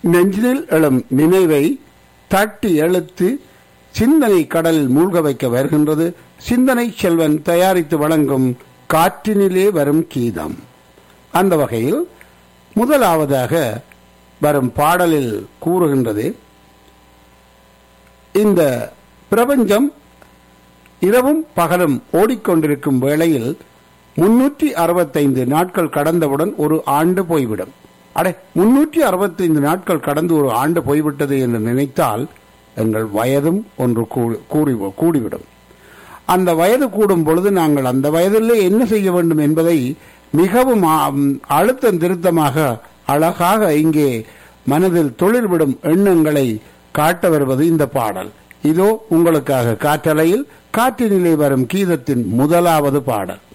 நெஞ்சினில் எழும் நினைவை தட்டி எழுத்து சிந்தனை கடலில் மூழ்க வைக்க வருகின்றது சிந்தனை செல்வன் தயாரித்து வழங்கும் காற்றினிலே வரும் கீதம் அந்த வகையில் முதலாவதாக வரும் பாடலில் கூறுகின்றது இந்த பிரபஞ்சம் இரவும் பகலும் ஓடிக்கொண்டிருக்கும் வேளையில் முன்னூற்றி அறுபத்தைந்து நாட்கள் கடந்தவுடன் ஒரு ஆண்டு போய்விடும் அடே முன்னூற்றி அறுபத்தைந்து நாட்கள் கடந்து ஒரு ஆண்டு போய்விட்டது என்று நினைத்தால் எங்கள் வயதும் ஒன்று கூ- கூடி கூடிவிடும் அந்த வயது கூடும் பொழுது நாங்கள் அந்த வயதிலே என்ன செய்ய வேண்டும் என்பதை மிகவும் ஆ- அழுத்தம் திருத்தமாக அழகாக இங்கே மனதில் தொழில்விடும் எண்ணங்களை காட்ட வருவது இந்த பாடல் இதோ உங்களுக்காக காற்றலையில் காற்றினிலே வரும் கீதத்தின் முதலாவது பாடல்